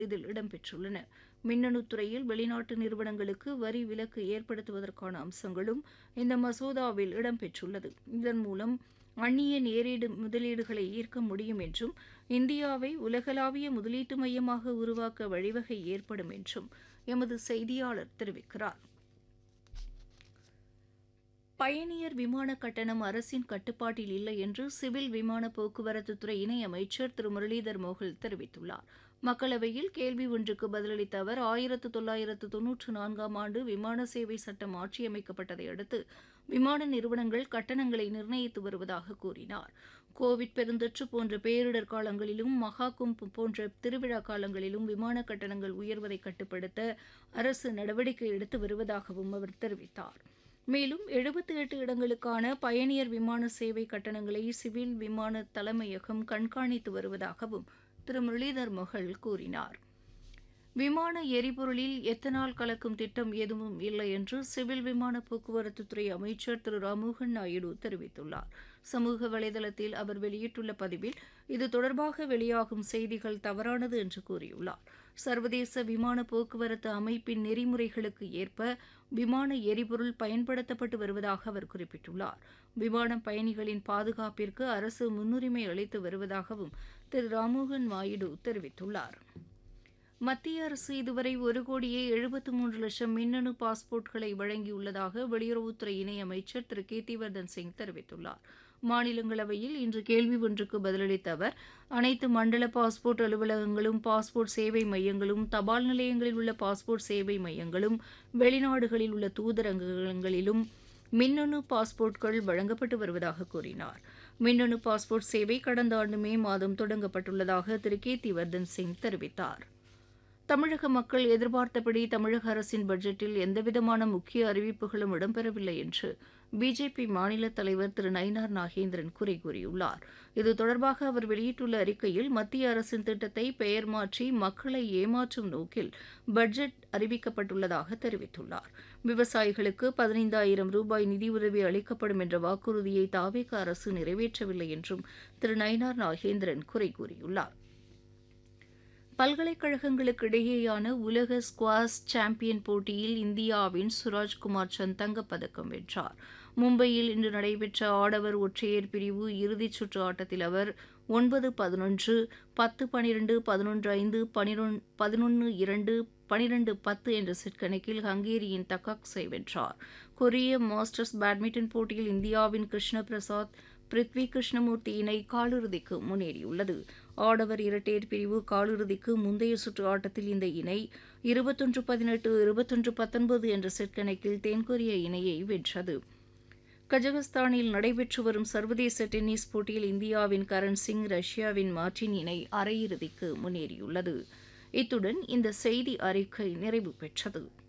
இதில் இடம்பெற்றுள்ளன மின்னணு துறையில் வெளிநாட்டு நிறுவனங்களுக்கு வரி விலக்கு ஏற்படுத்துவதற்கான அம்சங்களும் இந்த மசோதாவில் இடம்பெற்றுள்ளது இதன் மூலம் அந்நிய நேரீடு முதலீடுகளை ஈர்க்க முடியும் என்றும் இந்தியாவை உலகளாவிய முதலீட்டு மையமாக உருவாக்க வழிவகை ஏற்படும் என்றும் எமது செய்தியாளர் தெரிவிக்கிறார் பயணியர் விமான கட்டணம் அரசின் கட்டுப்பாட்டில் இல்லை என்று சிவில் விமான போக்குவரத்துத்துறை இணையமைச்சர் திரு முரளிதர் மோகல் தெரிவித்துள்ளார் மக்களவையில் கேள்வி ஒன்றுக்கு பதிலளித்த அவர் ஆயிரத்து தொள்ளாயிரத்து தொன்னூற்று நான்காம் ஆண்டு விமான சேவை சட்டம் மாற்றியமைக்கப்பட்டதை அடுத்து விமான நிறுவனங்கள் கட்டணங்களை நிர்ணயித்து வருவதாக கூறினார் கோவிட் பெருந்தொற்று போன்ற பேரிடர் காலங்களிலும் மகா கும்ப் போன்ற திருவிழா காலங்களிலும் விமான கட்டணங்கள் உயர்வதை கட்டுப்படுத்த அரசு நடவடிக்கை எடுத்து வருவதாகவும் அவர் தெரிவித்தார் மேலும் எழுபத்தி எட்டு இடங்களுக்கான பயணியர் விமான சேவை கட்டணங்களை சிவில் விமான தலைமையகம் கண்காணித்து வருவதாகவும் திரு முரளிதர் மொஹல் கூறினார் விமான எரிபொருளில் எத்தனால் கலக்கும் திட்டம் எதுவும் இல்லை என்று சிவில் விமான போக்குவரத்துத்துறை அமைச்சர் திரு ராமோகன் நாயுடு தெரிவித்துள்ளார் சமூக வலைதளத்தில் அவர் வெளியிட்டுள்ள பதிவில் இது தொடர்பாக வெளியாகும் செய்திகள் தவறானது என்று கூறியுள்ளார் சர்வதேச விமான போக்குவரத்து அமைப்பின் நெறிமுறைகளுக்கு ஏற்ப விமான எரிபொருள் பயன்படுத்தப்பட்டு வருவதாக அவர் குறிப்பிட்டுள்ளார் விமான பயணிகளின் பாதுகாப்பிற்கு அரசு முன்னுரிமை அளித்து வருவதாகவும் திரு ராமோகன் நாயுடு தெரிவித்துள்ளார் மத்திய அரசு இதுவரை ஒரு கோடியே எழுபத்து மூன்று லட்சம் மின்னணு பாஸ்போர்ட்களை வழங்கியுள்ளதாக வெளியுறவுத்துறை இணையமைச்சர் திரு கீர்த்திவர்தன் சிங் தெரிவித்துள்ளார் மாநிலங்களவையில் இன்று கேள்வி ஒன்றுக்கு பதிலளித்த அவர் அனைத்து மண்டல பாஸ்போர்ட் அலுவலகங்களும் பாஸ்போர்ட் சேவை மையங்களும் தபால் நிலையங்களில் உள்ள பாஸ்போர்ட் சேவை மையங்களும் வெளிநாடுகளில் உள்ள தூதரகங்களிலும் மின்னணு பாஸ்போர்ட்கள் வழங்கப்பட்டு வருவதாக கூறினார் மின்னணு பாஸ்போர்ட் சேவை கடந்த ஆண்டு மே மாதம் தொடங்கப்பட்டுள்ளதாக திரு கீர்த்திவர்தன் சிங் தெரிவித்தார் தமிழக மக்கள் எதிர்பார்த்தபடி தமிழக அரசின் பட்ஜெட்டில் எந்தவிதமான முக்கிய அறிவிப்புகளும் இடம்பெறவில்லை என்று பிஜேபி மாநில தலைவர் திரு நயினார் நாகேந்திரன் குறை கூறியுள்ளார் இது தொடர்பாக அவர் வெளியிட்டுள்ள அறிக்கையில் மத்திய அரசின் திட்டத்தை பெயர் மாற்றி மக்களை ஏமாற்றும் நோக்கில் பட்ஜெட் அறிவிக்கப்பட்டுள்ளதாக தெரிவித்துள்ளார் விவசாயிகளுக்கு பதினைந்தாயிரம் ரூபாய் நிதியுதவி அளிக்கப்படும் என்ற வாக்குறுதியை தாவேக அரசு நிறைவேற்றவில்லை என்றும் திரு நயினார் நாகேந்திரன் குறை கூறியுள்ளார் பல்கலைக்கழகங்களுக்கு இடையேயான உலக ஸ்குவாஷ் சாம்பியன் போட்டியில் இந்தியாவின் சுராஜ்குமார் சந்த் தங்கப்பதக்கம் வென்றார் மும்பையில் இன்று நடைபெற்ற ஆடவர் ஒற்றையர் பிரிவு இறுதிச் சுற்று ஆட்டத்தில் அவர் ஒன்பது பதினொன்று பத்து பனிரெண்டு பதினொன்று ஐந்து பனிரொன் பதினொன்று இரண்டு பனிரெண்டு பத்து என்ற செட் கணக்கில் ஹங்கேரியின் தக்காக்ஸை வென்றார் கொரிய மாஸ்டர்ஸ் பேட்மிண்டன் போட்டியில் இந்தியாவின் கிருஷ்ண பிரசாத் பிருத்வி கிருஷ்ணமூர்த்தி இணை காலிறுதிக்கு முன்னேறியுள்ளது ஆடவர் இரட்டையர் பிரிவு காலிறுதிக்கு முந்தைய சுற்று ஆட்டத்தில் இந்த இணை இருபத்தொன்று பதினெட்டு இருபத்தொன்று பத்தொன்பது என்ற செட் கணக்கில் தென்கொரிய இணையை வென்றது கஜகஸ்தானில் நடைபெற்று வரும் சர்வதேச டென்னிஸ் போட்டியில் இந்தியாவின் கரண் சிங் ரஷ்யாவின் மார்டின் இணை அரையிறுதிக்கு முன்னேறியுள்ளது இத்துடன் இந்த செய்தி அறிக்கை நிறைவு பெற்றது